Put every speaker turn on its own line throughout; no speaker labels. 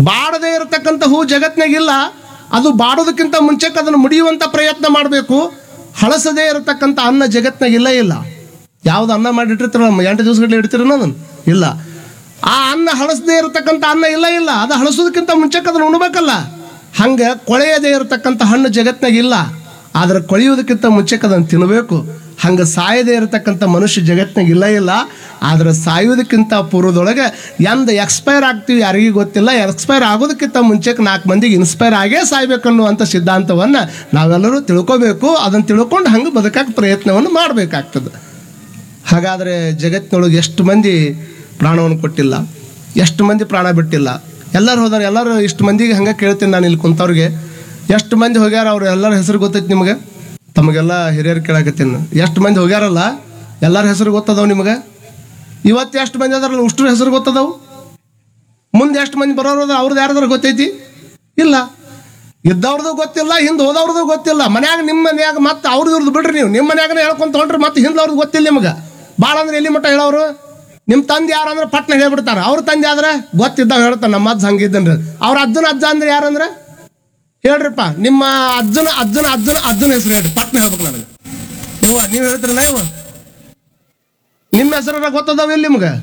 ಬಾಡದೇ ಇರತಕ್ಕಂಥ ಹೂ ಜಗತ್ನಾಗಿಲ್ಲ ಅದು ಬಾಡೋದಕ್ಕಿಂತ ಮುಂಚೆಕ್ಕೆ ಅದನ್ನು ಮುಡಿಯುವಂಥ ಪ್ರಯತ್ನ ಮಾಡಬೇಕು ಹಳಸದೇ ಇರತಕ್ಕಂಥ ಅನ್ನ ಜಗತ್ನಾಗ ಇಲ್ಲ ಇಲ್ಲ ಯಾವ್ದು ಅನ್ನ ಮಾಡಿಟ್ಟಿರ್ತಾರಲ್ಲ ಎಂಟು ದಿವಸಗಟ್ಟಲೆ ಇಡ್ತೀರ ಅದನ್ನು ಇಲ್ಲ ಆ ಅನ್ನ ಹಳಸದೇ ಇರತಕ್ಕಂಥ ಅನ್ನ ಇಲ್ಲ ಇಲ್ಲ ಅದು ಹಳಸೋದಕ್ಕಿಂತ ಮುಂಚೆಕ್ಕೆ ಅದನ್ನು ಉಣ್ಬೇಕಲ್ಲ ಹಂಗೆ ಕೊಳೆಯದೇ ಇರತಕ್ಕಂಥ ಹಣ್ಣು ಜಗತ್ನಾಗ ಇಲ್ಲ ಆದ್ರೆ ಕೊಳೆಯೋದಕ್ಕಿಂತ ಮುಂಚೆಕ್ಕೆ ಅದನ್ನು ತಿನ್ನಬೇಕು ಹಂಗೆ ಸಾಯದೇ ಇರತಕ್ಕಂಥ ಮನುಷ್ಯ ಜಗತ್ನಾಗ ಇಲ್ಲ ಇಲ್ಲ ಆದ್ರೆ ಸಾಯೋದಕ್ಕಿಂತ ಪೂರ್ವದೊಳಗೆ ಎಂದ ಎಕ್ಸ್ಪೈರ್ ಆಗ್ತೀವಿ ಯಾರಿಗೂ ಗೊತ್ತಿಲ್ಲ ಎಕ್ಸ್ಪೈರ್ ಆಗೋದಕ್ಕಿಂತ ಮುಂಚೆಗೆ ನಾಲ್ಕು ಮಂದಿಗೆ ಇನ್ಸ್ಪೈರ್ ಆಗೇ ಸಾಯ್ಬೇಕನ್ನುವಂಥ ಸಿದ್ಧಾಂತವನ್ನು ನಾವೆಲ್ಲರೂ ತಿಳ್ಕೊಬೇಕು ಅದನ್ನು ತಿಳ್ಕೊಂಡು ಹಂಗೆ ಬದುಕಕ್ಕೆ ಪ್ರಯತ್ನವನ್ನು ಮಾಡಬೇಕಾಗ್ತದೆ ಹಾಗಾದರೆ ಜಗತ್ತಿನೊಳಗೆ ಎಷ್ಟು ಮಂದಿ ಪ್ರಾಣವನ್ನು ಕೊಟ್ಟಿಲ್ಲ ಎಷ್ಟು ಮಂದಿ ಪ್ರಾಣ ಬಿಟ್ಟಿಲ್ಲ ಎಲ್ಲರೂ ಹೋದಾರೆ ಎಲ್ಲರೂ ಇಷ್ಟು ಮಂದಿಗೆ ಹಂಗೆ ಕೇಳ್ತೀನಿ ನಾನು ಇಲ್ಲಿ ಕುಂತವ್ರಿಗೆ ಎಷ್ಟು ಮಂದಿ ಹೋಗ್ಯಾರ ಅವ್ರು ಎಲ್ಲರ ಹೆಸರು ಗೊತ್ತೈತಿ ನಿಮಗೆ ತಮಗೆಲ್ಲ ಹಿರಿಯರು ಕೇಳಕತ್ತೀನಿ ಎಷ್ಟು ಮಂದಿ ಹೋಗ್ಯಾರಲ್ಲ ಎಲ್ಲರ ಹೆಸರು ಗೊತ್ತದವು ನಿಮಗೆ ಇವತ್ತು ಎಷ್ಟು ಮಂದಿ ಅದಾರಲ್ಲ ಉಷ್ಟ್ರ ಹೆಸರು ಗೊತ್ತದವು ಮುಂದೆ ಎಷ್ಟು ಮಂದಿ ಬರೋರು ಅದಾರ ಅವ್ರದ್ದು ಯಾರಾದ್ರೂ ಗೊತ್ತೈತಿ ಇಲ್ಲ ಇದ್ದವ್ರದ್ದು ಗೊತ್ತಿಲ್ಲ ಹಿಂದೆ ಹೋದವ್ರದ್ದು ಗೊತ್ತಿಲ್ಲ ಮನ್ಯಾಗ ನಿಮ್ಮ ಮನ್ಯಾಗ ಮತ್ತೆ ಅವ್ರದ್ದು ಇವ್ರದ್ದು ಬಿಡ್ರಿ ನೀವು ನಿಮ್ಮ ಮನ್ಯಾಗನೇ ಹೇಳ್ಕೊಂತ ಹೊಂಟ್ರಿ ಮತ್ತೆ ಹಿಂದೆ ಅವ್ರದ್ದು ಗೊತ್ತಿಲ್ಲ ನಿಮ್ಗೆ ಭಾಳ ಅಂದ್ರೆ ಎಲ್ಲಿ ಮಟ್ಟ ಹೇಳೋರು ನಿಮ್ಮ ತಂದೆ ಯಾರು ಅಂದ್ರೆ ಪಟ್ನ ಹೇಳ್ಬಿಡ್ತಾರೆ ಅವ್ರ ತಂದೆ ಆದ್ರೆ ಗೊತ್ತಿದ್ದಾಗ ಹೇಳ್ತಾನೆ ನಮ್ಮ ಅಜ್ಜ ಹಂಗಿದ್ದನ್ರಿ ಅವ್ರ ಅಜ್ಜನ ಅಜ್ಜ ಅಂದ್ರೆ ಯಾರಂದ್ರೆ ಹೇಳ್ರಿಪ್ಪ ನಿಮ್ಮ ಅಜ್ಜನ ಅಜ್ಜನ ಅಜ್ಜನ ಅಜ್ಜನ ಹೆಸರು ಹೇಳ್ರಿ ಪಟ್ನ ಹೇಳ್ಬೇಕು ನನಗೆ ಯವ್ವ ನೀವು ಹೇಳ್ತೀರಲ್ಲ ಯವ್ವ ನಿಮ್ಮ ಹೆಸರ ಗೊತ್ತದಾವ ಇಲ್ಲಿ ನಿಮ್ಗೆ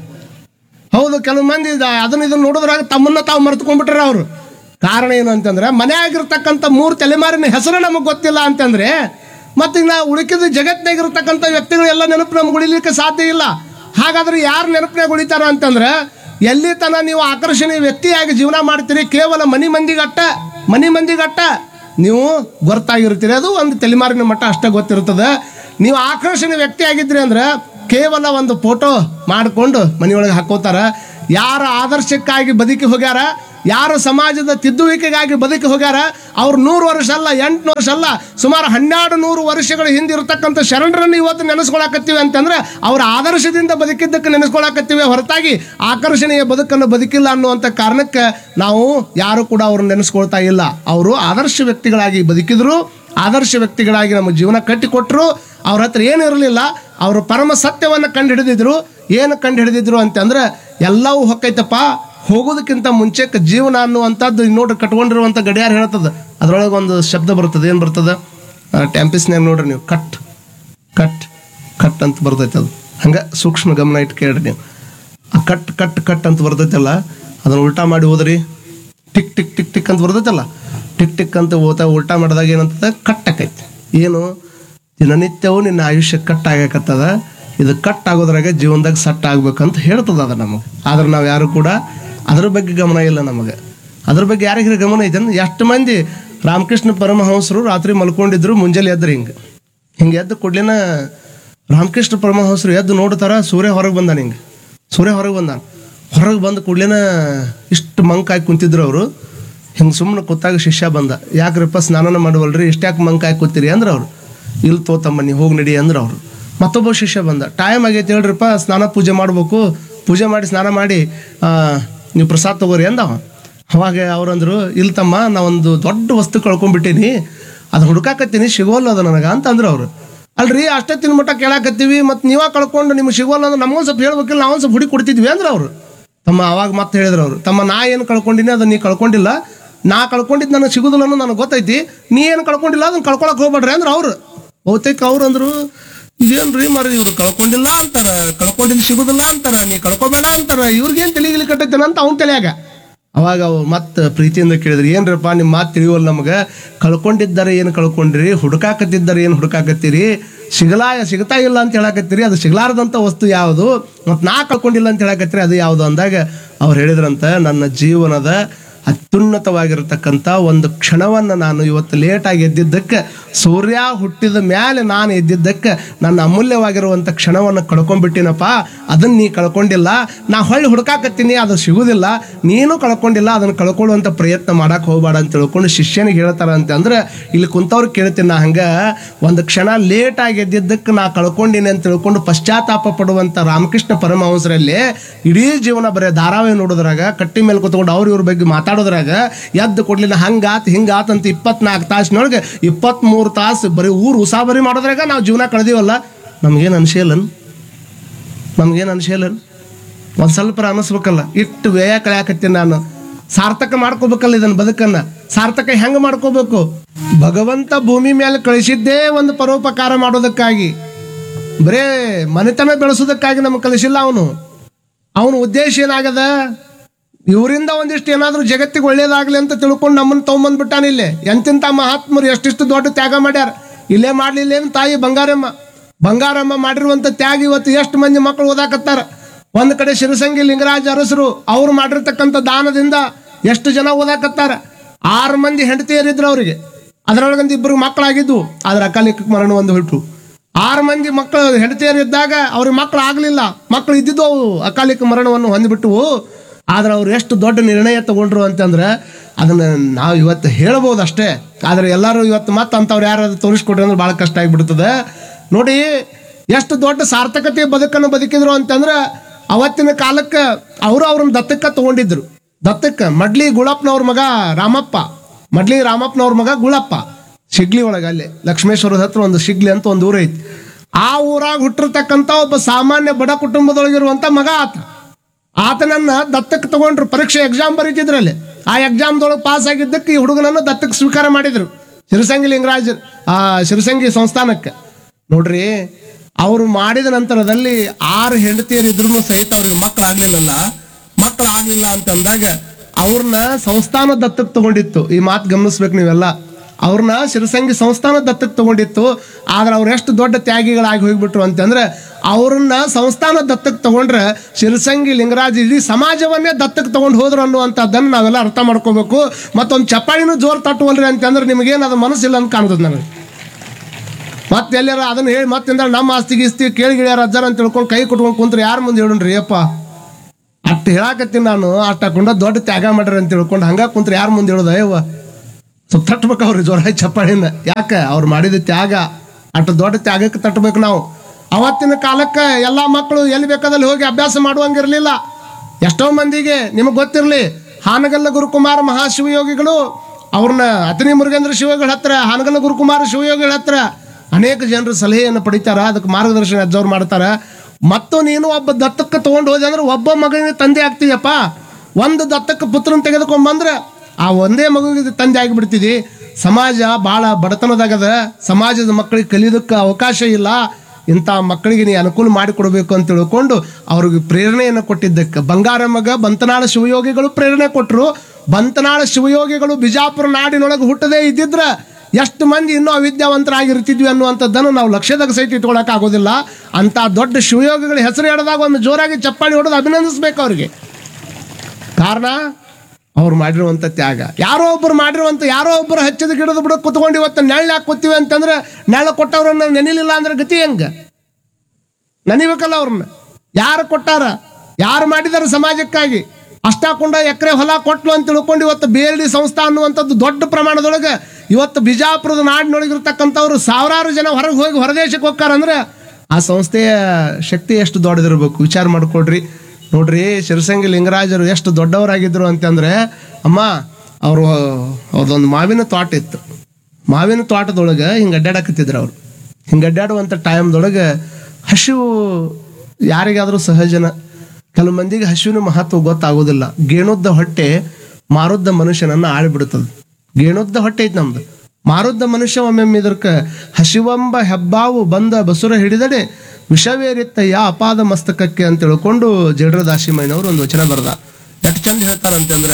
ಹೌದು ಕೆಲವು ಮಂದಿ ಇದ- ಅದನ್ನ ಇದನ್ನ ನೋಡಿದ್ರಾಗ ತಮ್ಮನ್ನ ತಾವು ಮರೆತುಕೊಂಡ್ಬಿಟ್ರ ಅವರು ಕಾರಣ ಏನು ಅಂತಂದ್ರೆ ಮನೆಯಾಗಿರ್ತಕ್ಕಂಥ ಮೂರು ತಲೆಮಾರಿನ ಹೆಸರು ನಮಗೆ ಗೊತ್ತಿಲ್ಲ ಅಂತಂದ್ರೆ ಮತ್ತೆ ಇನ್ನ ಉಳಿಕಿದ ಜಗತ್ತಿನಾಗಿರ್ತಕ್ಕಂಥ ವ್ಯಕ್ತಿಗಳೆಲ್ಲ ನೆನಪು ನಮ್ಗೆ ಉಳಿಲಿಕ್ಕೆ ಸಾಧ್ಯ ಇಲ್ಲ ಹಾಗಾದ್ರೆ ಯಾರು ನೆನಪಿನಾಗ ಉಳಿತಾರ ಅಂತಂದ್ರೆ ಎಲ್ಲಿ ತನ ನೀವು ಆಕರ್ಷಣೀಯ ವ್ಯಕ್ತಿಯಾಗಿ ಜೀವನ ಮಾಡ್ತೀರಿ ಕೇವಲ ಮನಿ ಮಂದಿಗಟ್ಟ ಮನಿ ಮಂದಿಗಟ್ಟ ನೀವು ಗೊತ್ತಾಗಿರ್ತೀರಿ ಅದು ಒಂದು ತಲೆಮಾರಿನ ಮಟ್ಟ ಅಷ್ಟೇ ಗೊತ್ತಿರ್ತದೆ ನೀವು ಆಕರ್ಷಣೀಯ ವ್ಯಕ್ತಿ ಆಗಿದ್ರಿ ಅಂದ್ರೆ ಕೇವಲ ಒಂದು ಫೋಟೋ ಮಾಡಿಕೊಂಡು ಮನೆಯೊಳಗೆ ಹಾಕೋತಾರ ಯಾರ ಆದರ್ಶಕ್ಕಾಗಿ ಬದುಕಿ ಹೋಗ್ಯಾರ ಯಾರ ಸಮಾಜದ ತಿದ್ದುವಿಕೆಗಾಗಿ ಬದುಕಿ ಹೋಗ್ಯಾರ ಅವ್ರು ನೂರು ವರ್ಷ ಅಲ್ಲ ಎಂಟು ವರ್ಷ ಅಲ್ಲ ಸುಮಾರು ಹನ್ನೆರಡು ನೂರು ವರ್ಷಗಳ ಹಿಂದೆ ಇರತಕ್ಕಂಥ ಶರಣರನ್ನು ಇವತ್ತು ನೆನೆಸ್ಕೊಳಕತ್ತೀವಿ ಅಂತಂದ್ರೆ ಅವ್ರ ಆದರ್ಶದಿಂದ ಬದುಕಿದ್ದಕ್ಕೆ ನೆನೆಸ್ಕೊಳಕತ್ತೀವಿ ಹೊರತಾಗಿ ಆಕರ್ಷಣೀಯ ಬದುಕನ್ನು ಬದುಕಿಲ್ಲ ಅನ್ನುವಂಥ ಕಾರಣಕ್ಕೆ ನಾವು ಯಾರು ಕೂಡ ಅವ್ರನ್ನ ನೆನೆಸ್ಕೊಳ್ತಾ ಇಲ್ಲ ಅವರು ಆದರ್ಶ ವ್ಯಕ್ತಿಗಳಾಗಿ ಬದುಕಿದ್ರು ಆದರ್ಶ ವ್ಯಕ್ತಿಗಳಾಗಿ ನಮ್ಮ ಜೀವನ ಕಟ್ಟಿಕೊಟ್ರು ಅವ್ರ ಹತ್ರ ಏನು ಇರಲಿಲ್ಲ ಅವರು ಪರಮ ಸತ್ಯವನ್ನು ಕಂಡು ಹಿಡಿದಿದ್ರು ಏನು ಕಂಡು ಹಿಡಿದಿದ್ರು ಅಂತಂದ್ರೆ ಎಲ್ಲವೂ ಹೊಕ್ಕೈತಪ್ಪ ಹೋಗೋದಕ್ಕಿಂತ ಮುಂಚೆಕ್ಕೆ ಜೀವನ ಅನ್ನುವಂಥದ್ದು ಈಗ ನೋಡ್ರಿ ಕಟ್ಕೊಂಡಿರುವಂಥ ಗಡಿಯಾರ ಹೇಳ್ತದೆ ಅದ್ರೊಳಗೆ ಒಂದು ಶಬ್ದ ಬರ್ತದೆ ಏನು ಬರ್ತದೆ ಟ್ಯಾಂಪಿಸ್ನ್ಯಾಗ ನೋಡ್ರಿ ನೀವು ಕಟ್ ಕಟ್ ಕಟ್ ಅಂತ ಬರ್ತೈತೆ ಅದು ಹಂಗೆ ಸೂಕ್ಷ್ಮ ಗಮನ ಇಟ್ಟು ಕೇಳ್ರಿ ನೀವು ಆ ಕಟ್ ಕಟ್ ಕಟ್ ಅಂತ ಬರ್ತೈತಲ್ಲ ಅದನ್ನ ಉಲ್ಟಾ ಮಾಡಿ ಹೋದ್ರಿ ಟಿಕ್ ಟಿಕ್ ಟಿಕ್ ಟಿಕ್ ಅಂತ ಬರ್ತೈತಲ್ಲ ಟಿಕ್ ಟಿಕ್ ಅಂತ ಓದ್ತಾ ಉಲ್ಟಾ ಮಾಡಿದಾಗ ಏನಂತದ ಕಟ್ ಆಕೈತಿ ಏನು ದಿನನಿತ್ಯವೂ ನಿನ್ನ ಆಯುಷ್ಯ ಕಟ್ ಆಗಕತ್ತದ ಇದು ಕಟ್ ಆಗೋದ್ರಾಗ ಜೀವನದಾಗ ಸಟ್ ಆಗ್ಬೇಕಂತ ಹೇಳ್ತದ ಅದ ನಮಗೆ ಆದ್ರೆ ನಾವು ಯಾರು ಕೂಡ ಅದ್ರ ಬಗ್ಗೆ ಗಮನ ಇಲ್ಲ ನಮಗೆ ಅದ್ರ ಬಗ್ಗೆ ಯಾರಿಗಾರ ಗಮನ ಐತೆ ಎಷ್ಟು ಮಂದಿ ರಾಮಕೃಷ್ಣ ಪರಮಹಂಸರು ರಾತ್ರಿ ಮಲ್ಕೊಂಡಿದ್ರು ಮುಂಜಾನೆ ಎದ್ರಿ ಹಿಂಗೆ ಹಿಂಗೆ ಎದ್ದು ಕೊಡ್ಲಿನ ರಾಮಕೃಷ್ಣ ಪರಮಹಂಸರು ಎದ್ದು ನೋಡ್ತಾರ ಸೂರ್ಯ ಹೊರಗೆ ಬಂದಾನ ಹಿಂಗೆ ಸೂರ್ಯ ಹೊರಗೆ ಬಂದಾನ ಹೊರಗೆ ಬಂದ ಕೂಡ್ಲೇನ ಇಷ್ಟು ಮಂಕಾಯಿ ಕುಂತಿದ್ರು ಅವರು ಹಿಂಗೆ ಸುಮ್ಮನೆ ಕೂತಾಗ ಶಿಷ್ಯ ಬಂದ ಯಾಕ್ರಪ್ಪ ಸ್ನಾನನ ಮಾಡುವಲ್ರಿ ಇಷ್ಟ್ಯಾಕೆ ಮಂಕಾಯಿ ಕೂತೀರಿ ಅಂದ್ರೆ ಅವ್ರು ಇಲ್ಲಿ ತೋತಮ್ಮ ನೀವು ಹೋಗಿ ನಡಿ ಅಂದ್ರೆ ಅವರು ಮತ್ತೊಬ್ಬ ಶಿಷ್ಯ ಬಂದ ಟೈಮ್ ಆಗೈತೆ ಹೇಳ್ರಿಪ್ಪ ಸ್ನಾನ ಪೂಜೆ ಮಾಡ್ಬೇಕು ಪೂಜೆ ಮಾಡಿ ಸ್ನಾನ ಮಾಡಿ ಆ, ನೀವು ಪ್ರಸಾದ ತಗೋರಿ ಅಂದವ ಅವಾಗ ಅವ್ರಂದ್ರು ಇಲ್ಲ ತಮ್ಮ ನಾ ಒಂದು ದೊಡ್ಡ ವಸ್ತು ಕಳ್ಕೊಂಡ್ಬಿಟ್ಟೀನಿ ಅದು ಹುಡುಕಾಕತ್ತೀನಿ ಸಿಗೋಲ್ಲ ಅದು ನನಗೆ ಅಂತ ಅಂದ್ರು ಅವರು ಅಲ್ರಿ ಅಷ್ಟೇ ತಿನ್ಮಟ್ಟ ಕೇಳಾಕತ್ತೀವಿ ಮತ್ತು ನೀವ ಕಳ್ಕೊಂಡು ನಿಮ್ಗೆ ಸಿಗೋಲ್ಲ ಅಂದ್ರೆ ನಮಗೊಂದು ಸ್ವಲ್ಪ ಹೇಳ್ಬೇಕಿಲ್ಲ ನಾವೊಂದು ಸ್ವಲ್ಪ ಹುಡಿ ಕೊಡ್ತಿದ್ವಿ ಅಂದ್ರೆ ಅವರು ತಮ್ಮ ಅವಾಗ ಮತ್ತೆ ಹೇಳಿದ್ರು ಅವರು ತಮ್ಮ ನಾ ಏನು ಕಳ್ಕೊಂಡಿನಿ ಅದನ್ನ ನೀ ಕಳ್ಕೊಂಡಿಲ್ಲ ನಾ ಕಳ್ಕೊಂಡಿದ್ದು ನನಗೆ ಸಿಗುದಿಲ್ಲ ಅನ್ನೋ ನನಗೆ ಗೊತ್ತೈತಿ ನೀ ಏನು ಕಳ್ಕೊಂಡಿಲ್ಲ ಅದನ್ನ ಕಳ್ಕೊಳಕ್ ಹೋಗ್ಬೇಡ್ರಿ ಅಂದ್ರೆ ಅವ್ರು ಬಹುತೇಕ ಅವ್ರು ಅಂದ್ರು ಇದೇನ್ರಿ ಮರಿ ಇವ್ರು ಕಳ್ಕೊಂಡಿಲ್ಲ ಅಂತಾರ ಕಳ್ಕೊಂಡಿದ್ದು ಸಿಗುದಿಲ್ಲ ಅಂತಾರ ನೀ ಕಳ್ಕೊಬೇಡ ಅಂತಾರ ಇವ್ರಿಗೇನು ತಿಳಿಗಿಲಿ ಕಟ್ಟೈತೇನ ಅಂತ ಅವ್ನ ತಲೆಯಾಗ ಅವಾಗ ಅವು ಮತ್ತೆ ಪ್ರೀತಿಯಿಂದ ಕೇಳಿದ್ರಿ ಏನ್ರಪ್ಪ ನಿಮ್ಮ ಮಾತು ತಿಳಿವಲ್ಲ ನಮಗೆ ಕಳ್ಕೊಂಡಿದ್ದಾರೆ ಏನು ಕಳ್ಕೊಂಡ್ರಿ ಹುಡುಕಾಕತ್ತಿದ್ದಾರೆ ಏನು ಹುಡುಕಾಕತ್ತೀರಿ ಸಿಗಲಾ ಸಿಗ್ತಾ ಇಲ್ಲ ಅಂತ ಹೇಳಕತ್ತೀರಿ ಅದು ಸಿಗಲಾರದಂಥ ವಸ್ತು ಯಾವುದು ಮತ್ತು ನಾ ಕಳ್ಕೊಂಡಿಲ್ಲ ಅಂತ ಹೇಳಕತ್ತೀರಿ ಅದು ಯಾವುದು ಅಂದಾಗ ಅವ್ರು ಹೇಳಿದ್ರಂತ ನನ್ನ ಜೀವನದ ಅತ್ಯುನ್ನತವಾಗಿರತಕ್ಕಂಥ ಒಂದು ಕ್ಷಣವನ್ನು ನಾನು ಇವತ್ತು ಲೇಟಾಗಿ ಎದ್ದಿದ್ದಕ್ಕೆ ಸೂರ್ಯ ಹುಟ್ಟಿದ ಮೇಲೆ ನಾನು ಎದ್ದಿದ್ದಕ್ಕೆ ನನ್ನ ಅಮೂಲ್ಯವಾಗಿರುವಂಥ ಕ್ಷಣವನ್ನು ಕಳ್ಕೊಂಡ್ಬಿಟ್ಟಿನಪ್ಪ ಅದನ್ನು ನೀ ಕಳ್ಕೊಂಡಿಲ್ಲ ನಾ ಹೊಳ್ಳಿ ಹುಡುಕಾಕತ್ತೀನಿ ಅದು ಸಿಗುದಿಲ್ಲ ನೀನು ಕಳ್ಕೊಂಡಿಲ್ಲ ಅದನ್ನು ಕಳ್ಕೊಳ್ಳುವಂಥ ಪ್ರಯತ್ನ ಮಾಡಕ್ಕೆ ಹೋಗಬೇಡ ಅಂತ ತಿಳ್ಕೊಂಡು ಶಿಷ್ಯನಿಗೆ ಹೇಳ್ತಾರ ಅಂತ ಅಂದ್ರೆ ಇಲ್ಲಿ ಕುಂತವ್ರು ಕೇಳ್ತೀನಿ ನಾ ಹಂಗೆ ಒಂದು ಕ್ಷಣ ಲೇಟಾಗಿ ಎದ್ದಿದ್ದಕ್ಕೆ ನಾ ಕಳ್ಕೊಂಡಿನಿ ಅಂತ ತಿಳ್ಕೊಂಡು ಪಶ್ಚಾತ್ತಾಪ ಪಡುವಂಥ ರಾಮಕೃಷ್ಣ ಪರಮಹಂಸರಲ್ಲಿ ಇಡೀ ಜೀವನ ಬರೀ ಧಾರಾವಾಹಿ ನೋಡೋದ್ರಾಗ ಕಟ್ಟಿ ಮೇಲೆ ಕೂತ್ಕೊಂಡು ಅವ್ರ ಇವ್ರ ಬಗ್ಗೆ ಮಾತಾಡೋದ್ರಾಗ ಎದ್ದು ಕೊಡ್ಲಿಲ್ಲ ಹಂಗಾತ್ ಹಿಂಗಾತ್ ಅಂತ ಇಪ್ಪತ್ನಾಲ್ಕು ತಾಸಿನೊಳಗೆ ಇಪ್ಪತ್ತ್ಮೂರು ತಾಸು ಬರೀ ಊರು ಉಸಾಬರಿ ಮಾಡೋದ್ರಾಗ ನಾವು ಜೀವನ ಕಳೆದೀವಲ್ಲ ನಮ್ಗೇನು ಅನ್ಸಿಲ್ಲನ್ ನಮ್ಗೇನು ಅನ್ಸಿಲ್ಲನ್ ಒಂದು ಸ್ವಲ್ಪ ಅನ್ನಿಸ್ಬೇಕಲ್ಲ ಇಟ್ಟು ವ್ಯಯ ಕಳೆಯಾಕತ್ತೀನಿ ನಾನು ಸಾರ್ಥಕ ಮಾಡ್ಕೋಬೇಕಲ್ಲ ಇದನ್ನ ಬದುಕನ್ನ ಸಾರ್ಥಕ ಹೆಂಗ್ ಮಾಡ್ಕೋಬೇಕು ಭಗವಂತ ಭೂಮಿ ಮೇಲೆ ಕಳಿಸಿದ್ದೇ ಒಂದು ಪರೋಪಕಾರ ಮಾಡೋದಕ್ಕಾಗಿ ಬರೇ ಮನೆತನ ಬೆಳೆಸೋದಕ್ಕಾಗಿ ನಮ್ಗೆ ಕಳಿಸಿಲ್ಲ ಅವನು ಅವನ ಉದ್ದೇಶ ಏನಾಗದ ಇವರಿಂದ ಒಂದಿಷ್ಟು ಏನಾದರೂ ಜಗತ್ತಿಗೆ ಒಳ್ಳೇದಾಗಲಿ ಅಂತ ತಿಳ್ಕೊಂಡು ನಮ್ಮನ್ನು ತೊಗೊಂಬಂದ್ಬಿಟ್ಟಾನ ಇಲ್ಲೇ ಎಂತೆಂಥ ಮಹಾತ್ಮರು ಎಷ್ಟಿಷ್ಟು ದೊಡ್ಡ ತ್ಯಾಗ ಮಾಡ್ಯಾರ ಇಲ್ಲೇ ಮಾಡ್ಲಿಲ್ಲ ಏನು ತಾಯಿ ಬಂಗಾರಮ್ಮ ಬಂಗಾರಮ್ಮ ಮಾಡಿರುವಂಥ ತ್ಯಾಗ ಇವತ್ತು ಎಷ್ಟು ಮಂದಿ ಮಕ್ಕಳು ಓದಾಕತ್ತಾರ ಒಂದು ಕಡೆ ಶಿರಸಂಗಿ ಲಿಂಗರಾಜ ಅರಸರು ಅವ್ರು ಮಾಡಿರ್ತಕ್ಕಂಥ ದಾನದಿಂದ ಎಷ್ಟು ಜನ ಓದಾಕತ್ತಾರ ಆರು ಮಂದಿ ಹೆಂಡತಿಯರಿದ್ರು ಅವರಿಗೆ ಅದರೊಳಗೊಂದು ಇಬ್ಬರು ಮಕ್ಕಳಾಗಿದ್ವು ಆದ್ರೆ ಅಕಾಲಿಕ ಮರಣ ಒಂದು ಬಿಟ್ಟು ಆರು ಮಂದಿ ಮಕ್ಕಳು ಹೆಂಡತಿಯರಿದ್ದಾಗ ಅವ್ರಿಗೆ ಮಕ್ಕಳು ಆಗಲಿಲ್ಲ ಮಕ್ಕಳು ಇದ್ದಿದ್ದು ಅವು ಅಕಾಲಿಕ ಮರಣವನ್ನು ಹೊಂದಿಬಿಟ್ಟವು ಆದ್ರೆ ಅವ್ರು ಎಷ್ಟು ದೊಡ್ಡ ನಿರ್ಣಯ ತಗೊಂಡ್ರು ಅಂತಂದ್ರೆ ಅದನ್ನ ನಾವು ಇವತ್ತು ಹೇಳ್ಬೋದು ಅಷ್ಟೇ ಆದರೆ ಎಲ್ಲರೂ ಇವತ್ತು ಮತ್ತೆ ಅಂಥವ್ರು ಯಾರಾದ್ರು ತೋರಿಸ್ಕೊಟ್ರೆ ಅಂದ್ರೆ ಭಾಳ ಕಷ್ಟ ಆಗಿಬಿಡ್ತದೆ ನೋಡಿ ಎಷ್ಟು ದೊಡ್ಡ ಸಾರ್ಥಕತೆ ಬದುಕನ್ನು ಬದುಕಿದ್ರು ಅಂತಂದ್ರೆ ಅವತ್ತಿನ ಕಾಲಕ್ಕೆ ಅವರು ಅವ್ರನ್ನ ದತ್ತಕ್ಕೆ ತಗೊಂಡಿದ್ರು ದತ್ತಕ್ಕೆ ಮಡ್ಲಿ ಗುಳಪ್ಪನವ್ರ ಮಗ ರಾಮಪ್ಪ ಮಡ್ಲಿ ರಾಮಪ್ಪನವ್ರ ಮಗ ಗುಳಪ್ಪ ಶಿಗ್ಲಿ ಒಳಗೆ ಅಲ್ಲಿ ಲಕ್ಷ್ಮೇಶ್ವರದ ಹತ್ರ ಒಂದು ಶಿಗ್ಲಿ ಅಂತ ಒಂದು ಊರು ಐತಿ ಆ ಊರಾಗ ಹುಟ್ಟಿರ್ತಕ್ಕಂಥ ಒಬ್ಬ ಸಾಮಾನ್ಯ ಬಡ ಕುಟುಂಬದೊಳಗಿರುವಂಥ ಮಗ ಆತ ಆತನನ್ನ ದತ್ತಕ್ಕೆ ತಗೊಂಡ್ರು ಪರೀಕ್ಷೆ ಎಕ್ಸಾಮ್ ಬರೀತಿದ್ರಲ್ಲಿ ಆ ಎಕ್ಸಾಮ್ದೊಳಗೆ ಪಾಸ್ ಆಗಿದ್ದಕ್ಕೆ ಈ ಹುಡುಗನನ್ನು ದತ್ತಕ್ಕೆ ಸ್ವೀಕಾರ ಮಾಡಿದ್ರು ಶಿರಸಂಗಿ ಲಿಂಗರಾಜ್ ಆ ಶಿರಸಂಗಿ ಸಂಸ್ಥಾನಕ್ಕೆ ನೋಡ್ರಿ ಅವರು ಮಾಡಿದ ನಂತರದಲ್ಲಿ ಆರು ಹೆಂಡತಿಯರು ಇದ್ರು ಸಹಿತ ಅವ್ರಿಗೆ ಮಕ್ಕಳು ಆಗ್ಲಿಲ್ಲಲ್ಲ ಮಕ್ಕಳು ಆಗ್ಲಿಲ್ಲ ಅಂತಂದಾಗ ಅವ್ರನ್ನ ಸಂಸ್ಥಾನ ದತ್ತಕ್ಕೆ ತಗೊಂಡಿತ್ತು ಈ ಮಾತು ಗಮನಿಸ್ಬೇಕು ನೀವೆಲ್ಲ ಅವ್ರನ್ನ ಶಿರಸಂಗಿ ಸಂಸ್ಥಾನ ದತ್ತಕ್ಕೆ ತಗೊಂಡಿತ್ತು ಆದ್ರೆ ಅವ್ರು ಎಷ್ಟು ದೊಡ್ಡ ತ್ಯಾಗಿಗಳಾಗಿ ಹೋಗ್ಬಿಟ್ರು ಅಂತಂದ್ರೆ ಅವ್ರನ್ನ ಸಂಸ್ಥಾನ ದತ್ತಕ್ಕೆ ತಗೊಂಡ್ರೆ ಶಿರಸಂಗಿ ಲಿಂಗರಾಜ್ ಇಡೀ ಸಮಾಜವನ್ನೇ ದತ್ತಕ್ಕೆ ತಗೊಂಡು ಹೋದ್ರು ಅನ್ನುವಂಥದ್ದನ್ನು ನಾವೆಲ್ಲ ಅರ್ಥ ಮಾಡ್ಕೋಬೇಕು ಮತ್ತೊಂದು ಚಪ್ಪಾಳಿನೂ ಜೋರು ತಟ್ಟುವಲ್ರಿ ಅಂತಂದ್ರೆ ನಿಮಗೇನು ಅದು ಮನಸ್ಸಿಲ್ಲ ಅಂತ ಕಾಣ್ತದೆ ನನಗೆ ಮತ್ತೆ ಎಲ್ಲಾರ ಅದನ್ನ ಹೇಳಿ ಮತ್ತಿಂದ ನಮ್ಮ ಆಸ್ತಿ ಗೀಸ್ತಿ ಕೇಳಿ ಗಿಳಿಯಾರ ಅಜ್ಜಾರ ಅಂತ ತಿಳ್ಕೊಂಡು ಕೈ ಕೊಟ್ಕೊಂಡು ಕುಂತ್ರೆ ಯಾರ ಮುಂದೆ ಹೇಳುಣ್ರಿ ಅಪ್ಪ ಅಷ್ಟು ಹೇಳಾಕತ್ತೀನಿ ನಾನು ಅಷ್ಟು ಹಾಕೊಂಡ ದೊಡ್ಡ ತ್ಯಾಗ ಮಾಡ್ರಿ ಅಂತ ತಿಳ್ಕೊಂಡು ಹಂಗ ಕುಂತ್ರೆ ಯಾರ ಮುಂದೆ ಹೇಳೋದು ಅಯ್ಯವ್ವ ಸ್ವಲ್ಪ ತಟ್ಬೇಕು ಅವ್ರಿಗೆ ಜೋರ ಚಪ್ಪಾಳಿನ ಯಾಕೆ ಅವ್ರು ಮಾಡಿದ ತ್ಯಾಗ ಅಷ್ಟು ದೊಡ್ಡ ತ್ಯಾಗಕ್ಕೆ ತಟ್ಟಬೇಕು ನಾವು ಅವತ್ತಿನ ಕಾಲಕ್ಕೆ ಎಲ್ಲ ಮಕ್ಕಳು ಎಲ್ಲಿ ಬೇಕಾದಲ್ಲಿ ಹೋಗಿ ಅಭ್ಯಾಸ ಮಾಡುವಂಗಿರಲಿಲ್ಲ ಎಷ್ಟೋ ಮಂದಿಗೆ ನಿಮಗೆ ಗೊತ್ತಿರಲಿ ಹಾನಗಲ್ಲ ಗುರುಕುಮಾರ ಮಹಾಶಿವಯೋಗಿಗಳು ಅವ್ರನ್ನ ಅತನಿ ಮುರುಗೇಂದ್ರ ಶಿವಗಳ ಹತ್ರ ಹಾನಗಲ್ಲ ಗುರುಕುಮಾರ ಶಿವಯೋಗಿಗಳ ಹತ್ರ ಅನೇಕ ಜನರು ಸಲಹೆಯನ್ನು ಪಡಿತಾರ ಅದಕ್ಕೆ ಮಾರ್ಗದರ್ಶನ ಅಜ್ಜವ್ರು ಮಾಡ್ತಾರ ಮತ್ತು ನೀನು ಒಬ್ಬ ದತ್ತಕ್ಕೆ ತಗೊಂಡು ಹೋದೆ ಅಂದ್ರೆ ಒಬ್ಬ ಮಗನಿಗೆ ತಂದೆ ಆಗ್ತೀಯಪ್ಪ ಒಂದು ದತ್ತಕ್ಕೆ ಪುತ್ರನ ತೆಗೆದುಕೊಂಡ್ಬಂದ್ರೆ ಆ ಒಂದೇ ಮಗುವಿಗೆ ತಂದೆ ಆಗಿಬಿಡ್ತಿದಿ ಸಮಾಜ ಭಾಳ ಬಡತನದಾಗದ ಸಮಾಜದ ಮಕ್ಕಳಿಗೆ ಕಲಿಯೋದಕ್ಕೆ ಅವಕಾಶ ಇಲ್ಲ ಇಂಥ ಮಕ್ಕಳಿಗೆ ನೀ ಅನುಕೂಲ ಮಾಡಿಕೊಡ್ಬೇಕು ಅಂತ ತಿಳ್ಕೊಂಡು ಅವ್ರಿಗೆ ಪ್ರೇರಣೆಯನ್ನು ಕೊಟ್ಟಿದ್ದಕ್ಕೆ ಬಂಗಾರ ಮಗ ಬಂತನಾಳ ಶಿವಯೋಗಿಗಳು ಪ್ರೇರಣೆ ಕೊಟ್ಟರು ಬಂತನಾಳ ಶಿವಯೋಗಿಗಳು ಬಿಜಾಪುರ ನಾಡಿನೊಳಗೆ ಹುಟ್ಟದೇ ಇದ್ದಿದ್ರೆ ಎಷ್ಟು ಮಂದಿ ಇನ್ನೂ ಅವಿದ್ಯಾವಂತರಾಗಿರ್ತಿದ್ವಿ ಅನ್ನುವಂಥದ್ದನ್ನು ನಾವು ಲಕ್ಷ್ಯದಾಗ ಸಹಿತ ಇಟ್ಕೊಳಕ್ ಆಗೋದಿಲ್ಲ ಅಂತ ದೊಡ್ಡ ಶಿವಯೋಗಿಗಳ ಹೆಸರು ಹೇಳಿದಾಗ ಒಮ್ಮೆ ಜೋರಾಗಿ ಚಪ್ಪಾಳಿ ಹೊಡೆದು ಅಭಿನಂದಿಸ್ಬೇಕು ಅವ್ರಿಗೆ ಕಾರಣ ಅವ್ರು ಮಾಡಿರುವಂಥ ತ್ಯಾಗ ಯಾರೋ ಒಬ್ಬರು ಮಾಡಿರುವಂಥ ಯಾರೋ ಒಬ್ಬರು ಹಚ್ಚಿದ ಗಿಡದ ಬಿಡ ಕುತ್ಕೊಂಡು ಇವತ್ತು ನೆಳ್ಳು ಯಾಕೆ ಕೂತೀವಿ ಅಂತಂದ್ರೆ ನೆಳ್ಳು ಕೊಟ್ಟವ್ರನ್ನ ನೆನಿಲಿಲ್ಲ ಅಂದ್ರೆ ಗತಿ ಹೆಂಗ ನೆನಿಬೇಕಲ್ಲ ಅವ್ರನ್ನ ಯಾರು ಕೊಟ್ಟಾರ ಯಾರು ಮಾಡಿದಾರೆ ಸಮಾಜಕ್ಕಾಗಿ ಅಷ್ಟಾಕೊಂಡ ಎಕರೆ ಹೊಲ ಕೊಟ್ಲು ಅಂತ ತಿಳ್ಕೊಂಡು ಇವತ್ತು ಬೇರ್ಡಿ ಸಂಸ್ಥಾ ಅನ್ನುವಂಥದ್ದು ದೊಡ್ಡ ಪ್ರಮಾಣದೊಳಗೆ ಇವತ್ತು ಬಿಜಾಪುರದ ನಾಡಿನೊಳಗಿರ್ತಕ್ಕಂಥವ್ರು ಸಾವಿರಾರು ಜನ ಹೊರಗೆ ಹೋಗಿ ಹೊರದೇಶಕ್ಕೆ ಹೋಗ್ತಾರಂದ್ರೆ ಆ ಸಂಸ್ಥೆಯ ಶಕ್ತಿ ಎಷ್ಟು ದೊಡ್ಡದಿರಬೇಕು ವಿಚಾರ ಮಾಡ್ಕೊಡ್ರಿ ನೋಡ್ರಿ ಶಿರಸಂಗಿ ಲಿಂಗರಾಜರು ಎಷ್ಟು ದೊಡ್ಡವರಾಗಿದ್ರು ಅಂತಂದ್ರೆ ಅಮ್ಮ ಅವರು ಅವ್ರದ್ದೊಂದು ಮಾವಿನ ತೋಟ ಇತ್ತು ಮಾವಿನ ತೋಟದೊಳಗೆ ಹಿಂಗೆ ಅಡ್ಡಾಡಕತ್ತಿದ್ರು ಅವರು ಹಿಂಗೆ ಅಡ್ಡಾಡುವಂಥ ಟೈಮ್ದೊಳಗೆ ಹಸಿವು ಯಾರಿಗಾದರೂ ಸಹಜನ ಕೆಲವು ಮಂದಿಗೆ ಹಸಿವಿನ ಮಹತ್ವ ಗೊತ್ತಾಗೋದಿಲ್ಲ ಗೇಣುದ್ದ ಹೊಟ್ಟೆ ಮಾರುದ್ದ ಮನುಷ್ಯನನ್ನು ಆಳಿಬಿಡುತ್ತದೆ ಗೇಣುದ್ದ ಹೊಟ್ಟೆ ಐತೆ ನಮ್ದು ಮಾರುದ್ದ ಮನುಷ್ಯ ಒಮ್ಮೊಮ್ಮೆ ಇದಕ್ಕ ಹಸಿವೆಂಬ ಹೆಬ್ಬಾವು ಬಂದ ಬಸುರ ಹಿಡಿದಡೆ ವಿಷವೇರಿತ್ತಯ್ಯ ಅಪಾದ ಮಸ್ತಕಕ್ಕೆ ಅಂತ ತಿಳ್ಕೊಂಡು ಜಡ್ರ ದಾಸಿಮಯ್ಯನವರು ಒಂದು ವಚನ ಬರೆದ ಎಷ್ಟು ಚಂದ ಹೇಳ್ತಾರಂತಂದ್ರೆ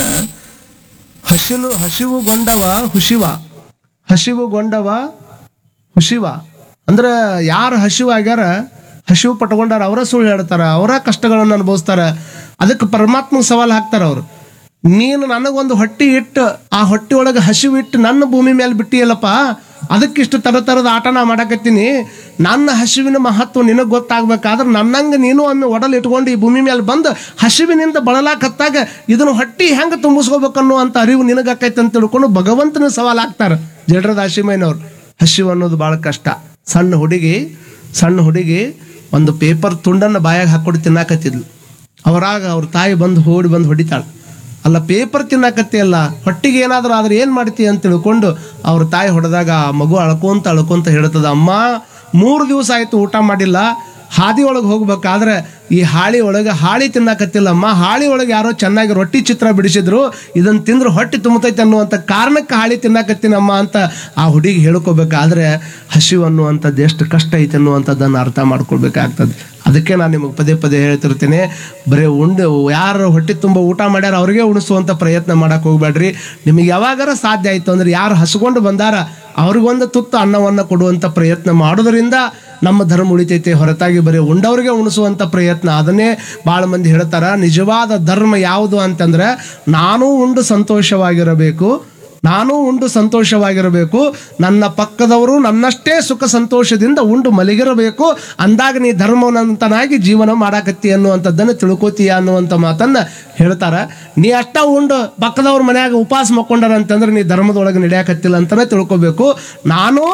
ಹಸಿಲು ಹಸಿವುಗೊಂಡವ ಹುಸಿವ ಹಸಿವುಗೊಂಡವ ಹುಸಿವ ಅಂದ್ರೆ ಯಾರು ಹಸಿವಾಗ್ಯಾರ ಹಸಿವು ಪಟ್ಕೊಂಡಾರ ಅವರ ಸುಳ್ಳು ಹೇಳ್ತಾರ ಅವರ ಕಷ್ಟಗಳನ್ನು ಅನುಭವಿಸ್ತಾರ ಅದಕ್ಕೆ ಪರಮಾತ್ಮ ಸವಾಲು ಹಾಕ್ತಾರ ಅವರು ನೀನು ನನಗೊಂದು ಹೊಟ್ಟಿ ಇಟ್ಟು ಆ ಹೊಟ್ಟಿ ಒಳಗೆ ಹಸಿವು ಇಟ್ಟು ನನ್ನ ಭೂಮಿ ಮೇಲೆ ಬಿಟ್ಟಿಯಲ್ಲಪ್ಪ ಅದಕ್ಕಿಷ್ಟು ತರ ತರದ ಆಟ ನಾ ಮಾಡಕತ್ತೀನಿ ನನ್ನ ಹಸಿವಿನ ಮಹತ್ವ ನಿನಗೆ ಗೊತ್ತಾಗ್ಬೇಕಾದ್ರೆ ನನ್ನಂಗೆ ನೀನು ಒಮ್ಮೆ ಒಡಲ್ ಇಟ್ಕೊಂಡು ಈ ಭೂಮಿ ಮೇಲೆ ಬಂದು ಹಸಿವಿನಿಂದ ಬಳಲಾಕತ್ತಾಗ ಇದನ್ನು ಹೊಟ್ಟಿ ಹೆಂಗೆ ತುಂಬಿಸ್ಕೋಬೇಕನ್ನೋ ಅಂತ ಅರಿವು ನಿನಗಾಕೈತೆ ಅಂತ ತಿಳ್ಕೊಂಡು ಭಗವಂತನ ಸವಾಲು ಹಾಕ್ತಾರೆ ಜಡ್ರ ದಾಶಿಮಯ್ಯನವ್ರು ಹಸಿವು ಅನ್ನೋದು ಭಾಳ ಕಷ್ಟ ಸಣ್ಣ ಹುಡುಗಿ ಸಣ್ಣ ಹುಡುಗಿ ಒಂದು ಪೇಪರ್ ತುಂಡನ್ನು ಬಾಯಾಗ ಹಾಕ್ಕೊಂಡು ತಿನ್ನಾಕತ್ತಿದ್ಲು ಅವರಾಗ ಅವ್ರ ತಾಯಿ ಬಂದು ಓಡಿ ಬಂದು ಹೊಡಿತಾಳೆ ಅಲ್ಲ ಪೇಪರ್ ತಿನ್ನಾಕತ್ತಿಯಲ್ಲ ಹೊಟ್ಟಿಗೆ ಏನಾದರೂ ಆದ್ರೆ ಏನು ಮಾಡ್ತಿ ಅಂತ ತಿಳ್ಕೊಂಡು ಅವ್ರ ತಾಯಿ ಹೊಡೆದಾಗ ಆ ಮಗು ಅಳ್ಕೊಂತ ಅಳ್ಕೊಂತ ಹೇಳ್ತದ ಅಮ್ಮ ಮೂರು ದಿವಸ ಆಯ್ತು ಊಟ ಮಾಡಿಲ್ಲ ಹಾದಿ ಒಳಗೆ ಹೋಗ್ಬೇಕಾದ್ರೆ ಈ ಹಾಳಿ ಒಳಗೆ ಹಾಳಿ ತಿನ್ನಕತ್ತಿಲ್ಲಮ್ಮ ಹಾಳಿ ಒಳಗೆ ಯಾರೋ ಚೆನ್ನಾಗಿ ರೊಟ್ಟಿ ಚಿತ್ರ ಬಿಡಿಸಿದ್ರು ಇದನ್ನ ತಿಂದ್ರೆ ಹೊಟ್ಟೆ ತುಂಬತೈತೆ ಅನ್ನುವಂಥ ಕಾರಣಕ್ಕೆ ಹಾಳಿ ತಿನ್ನಕತ್ತೀನಮ್ಮ ಅಂತ ಆ ಹುಡುಗಿ ಹೇಳ್ಕೋಬೇಕಾದ್ರೆ ಹಸಿವು ಅನ್ನುವಂಥದ್ದು ಎಷ್ಟು ಕಷ್ಟ ಐತೆ ಅನ್ನುವಂಥದ್ದನ್ನು ಅರ್ಥ ಮಾಡ್ಕೊಳ್ಬೇಕಾಗ್ತದೆ ಅದಕ್ಕೆ ನಾನು ನಿಮಗೆ ಪದೇ ಪದೇ ಹೇಳ್ತಿರ್ತೀನಿ ಬರೀ ಉಂಡು ಯಾರು ಹೊಟ್ಟೆ ತುಂಬ ಊಟ ಮಾಡ್ಯಾರ ಅವ್ರಿಗೆ ಉಣಿಸುವಂಥ ಪ್ರಯತ್ನ ಮಾಡಕ್ಕೆ ಹೋಗ್ಬೇಡ್ರಿ ನಿಮಗೆ ಯಾವಾಗಾರ ಸಾಧ್ಯ ಆಯಿತು ಅಂದ್ರೆ ಯಾರು ಹಸ್ಕೊಂಡು ಬಂದಾರ ಅವ್ರಿಗೊಂದು ತುತ್ತು ಅನ್ನವನ್ನು ಕೊಡುವಂಥ ಪ್ರಯತ್ನ ಮಾಡೋದ್ರಿಂದ ನಮ್ಮ ಧರ್ಮ ಉಳಿತೈತೆ ಹೊರತಾಗಿ ಬರೀ ಉಂಡವ್ರಿಗೆ ಉಣಿಸುವಂಥ ಪ್ರಯತ್ನ ಅದನ್ನೇ ಭಾಳ ಮಂದಿ ಹೇಳ್ತಾರ ನಿಜವಾದ ಧರ್ಮ ಯಾವುದು ಅಂತಂದ್ರೆ ನಾನು ಉಂಡು ಸಂತೋಷವಾಗಿರಬೇಕು ನಾನು ಉಂಡು ಸಂತೋಷವಾಗಿರಬೇಕು ನನ್ನ ಪಕ್ಕದವರು ನನ್ನಷ್ಟೇ ಸುಖ ಸಂತೋಷದಿಂದ ಉಂಡು ಮಲಗಿರಬೇಕು ಅಂದಾಗ ನೀ ಧರ್ಮವಂತನಾಗಿ ಜೀವನ ಮಾಡಾಕತ್ತಿ ಅನ್ನುವಂಥದ್ದನ್ನು ತಿಳ್ಕೊತೀಯ ಅನ್ನುವಂಥ ಮಾತನ್ನ ಹೇಳ್ತಾರ ನೀ ಅಷ್ಟ ಉಂಡು ಪಕ್ಕದವ್ರ ಮನ್ಯಾಗ ಉಪವಾಸ ಮಕ್ಕೊಂಡಾರ ಅಂತಂದ್ರೆ ನೀ ಧರ್ಮದೊಳಗೆ ನಡೆಯಾಕತ್ತಿಲ್ಲ ಅಂತಾನೆ ತಿಳ್ಕೊಬೇಕು ನಾನು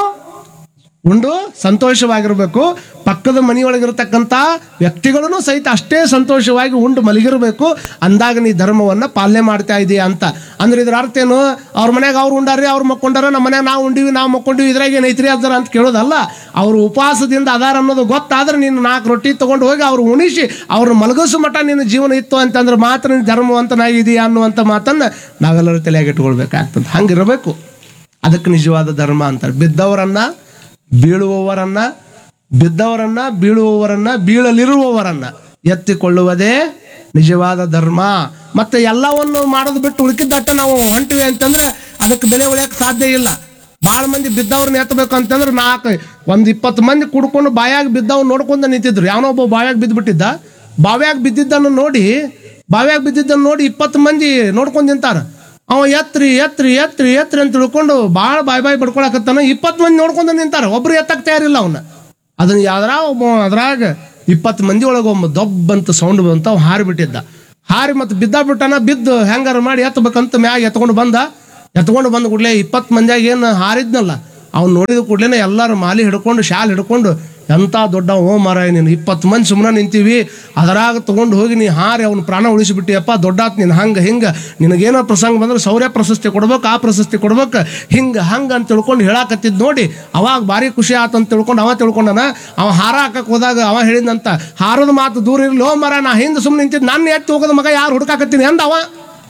ಉಂಡು ಸಂತೋಷವಾಗಿರಬೇಕು ಪಕ್ಕದ ಮನೆಯೊಳಗಿರತಕ್ಕಂಥ ವ್ಯಕ್ತಿಗಳನ್ನು ಸಹಿತ ಅಷ್ಟೇ ಸಂತೋಷವಾಗಿ ಉಂಡು ಮಲಗಿರಬೇಕು ಅಂದಾಗ ನೀ ಧರ್ಮವನ್ನು ಪಾಲನೆ ಮಾಡ್ತಾ ಇದೀಯ ಅಂತ ಅಂದ್ರೆ ಇದ್ರ ಅರ್ಥ ಏನು ಅವ್ರ ಮನ್ಯಾಗ ಅವ್ರು ಉಂಡಾರ್ರಿ ಅವ್ರು ಮಕ್ಕೊಂಡಾರ ನಮ್ಮ ಮನ್ಯಾಗ ನಾವು ಉಂಡಿವಿ ನಾವು ಮಕ್ಕೊಂಡಿವಿ ಇದ್ರಾಗ ಏನೈತ್ರಿ ಅದಾರ ಅಂತ ಕೇಳೋದಲ್ಲ ಅವ್ರು ಉಪವಾಸದಿಂದ ಅದಾರ ಅನ್ನೋದು ಗೊತ್ತಾದ್ರೆ ನೀನು ನಾಲ್ಕು ರೊಟ್ಟಿ ತಗೊಂಡು ಹೋಗಿ ಅವ್ರು ಉಣಿಸಿ ಅವ್ರು ಮಲಗಿಸೋ ಮಟ್ಟ ನಿನ್ನ ಜೀವನ ಇತ್ತು ಅಂತಂದ್ರೆ ಮಾತ್ರ ನೀನು ಧರ್ಮವಂತನಾಗಿದೀಯಾ ಅನ್ನುವಂಥ ಮಾತನ್ನ ನಾವೆಲ್ಲರೂ ತಲೆಯಾಗಿ ಇಟ್ಕೊಳ್ಬೇಕಾಗ್ತದೆ ಹಂಗಿರಬೇಕು ಅದಕ್ಕೆ ನಿಜವಾದ ಧರ್ಮ ಅಂತಾರೆ ಬಿದ್ದವರನ್ನ ಬೀಳುವವರನ್ನ ಬಿದ್ದವರನ್ನ ಬೀಳುವವರನ್ನ ಬೀಳಲಿರುವವರನ್ನ ಎತ್ತಿಕೊಳ್ಳುವುದೇ ನಿಜವಾದ ಧರ್ಮ ಮತ್ತೆ ಎಲ್ಲವನ್ನು ಮಾಡೋದು ಬಿಟ್ಟು ಉಳ್ಕಿದ್ದಟ್ಟ ನಾವು ಹೊಂಟಿವಿ ಅಂತಂದ್ರೆ ಅದಕ್ಕೆ ಬೆಲೆ ಉಳಿಯಕ್ಕೆ ಸಾಧ್ಯ ಇಲ್ಲ ಭಾಳ ಮಂದಿ ಬಿದ್ದವ್ರನ್ನ ಎತ್ತಬೇಕು ಅಂತಂದ್ರೆ ನಾಲ್ಕು ಒಂದು ಇಪ್ಪತ್ತು ಮಂದಿ ಕುಡ್ಕೊಂಡು ಬಾಯಾಗ ಬಿದ್ದವ್ ನೋಡ್ಕೊಂಡು ನಿಂತಿದ್ರು ಯಾವನೋ ಒಬ್ಬ ಬಾವ್ಯಾಗ ಬಿದ್ದುಬಿಟ್ಟಿದ್ದ ಬಾವ್ಯಾಗ ಬಿದ್ದಿದ್ದನ್ನು ನೋಡಿ ಬಾವ್ಯಾಗ ಬಿದ್ದಿದ್ದನ್ನು ನೋಡಿ ಇಪ್ಪತ್ತು ಮಂದಿ ನೋಡ್ಕೊಂಡು ನಿಂತಾರ ಅವ ಎತ್ರಿ ಎತ್ರಿ ಎತ್ರಿ ಎತ್ರಿ ಅಂತ ತಿಳ್ಕೊಂಡು ಭಾಳ ಬಾಯ್ ಬಾಯ್ ಬಡ್ಕೊಳಕತ್ತಾನ ಇಪ್ಪತ್ತು ಮಂದಿ ನೋಡ್ಕೊಂಡು ನಿಂತಾರ ಒಬ್ರು ಎತ್ತಕ್ಕೆ ತಯಾರಿಲ್ಲ ಅವನ್ನ ಅದನ್ನ ಯಾವ್ದ್ರ ಒಬ್ಬ ಅದ್ರಾಗ ಇಪ್ಪತ್ತು ಮಂದಿ ಒಳಗೆ ಒಬ್ಬ ದೊಬ್ಬಂತ ಸೌಂಡ್ ಬಂತ ಅವ ಹಾರಿ ಬಿಟ್ಟಿದ್ದ ಹಾರಿ ಮತ್ತೆ ಬಿದ್ದ ಬಿಟ್ಟಾನ ಬಿದ್ದು ಹೆಂಗಾರ ಮಾಡಿ ಎತ್ತಬೇಕಂತ ಮ್ಯಾಗ ಎತ್ಕೊಂಡು ಬಂದ ಎತ್ಕೊಂಡು ಬಂದ ಕೂಡಲೇ ಇಪ್ಪತ್ತು ಮಂದಿಯಾಗ ಏನು ಹಾರಿದ್ನಲ್ಲ ಅವ್ನು ನೋಡಿದ ಕೂಡಲೇ ಎಲ್ಲರೂ ಮಾಲಿ ಹಿಡ್ಕೊಂಡು ಶಾಲ್ ಹಿಡ್ಕೊಂಡು ಎಂಥ ದೊಡ್ಡ ಓ ಮಾರಾಯ ನೀನು ಇಪ್ಪತ್ತು ಮಂದಿ ಸುಮ್ಮನೆ ನಿಂತೀವಿ ಅದರಾಗ ತೊಗೊಂಡು ಹೋಗಿ ನೀ ಹಾರಿ ಅವ್ನ ಪ್ರಾಣ ಉಳಿಸಿಬಿಟ್ಟಿಯಪ್ಪ ದೊಡ್ಡಾತ್ ನೀನು ಹಂಗೆ ಹಿಂಗೆ ನಿನಗೇನೋ ಪ್ರಸಂಗ ಬಂದ್ರೆ ಶೌರ್ಯ ಪ್ರಶಸ್ತಿ ಕೊಡ್ಬೇಕು ಆ ಪ್ರಶಸ್ತಿ ಕೊಡ್ಬೇಕು ಹಿಂಗೆ ಹಂಗೆ ಅಂತ ತಿಳ್ಕೊಂಡು ಹೇಳಾಕತ್ತಿದ್ ನೋಡಿ ಅವಾಗ ಭಾರಿ ಖುಷಿ ಆತ ಅಂತ ತಿಳ್ಕೊಂಡು ಅವ ತಿಳ್ಕೊಂಡನ ಅವ ಹಾರ ಹಾಕಕ್ಕೆ ಹೋದಾಗ ಅವ ಹೇಳಿದಂತ ಹಾರದ ಮಾತು ದೂರ ಇರಲಿ ಓ ಮರ ನಾ ಹಿಂದೆ ಸುಮ್ಮನೆ ನಿಂತಿದ್ದು ನನ್ನ ಎತ್ತಿ ಹೋಗೋದ ಮಗ ಯಾರು ಹುಡುಕಾಕತ್ತೀನಿ ಅಂದ ಅವ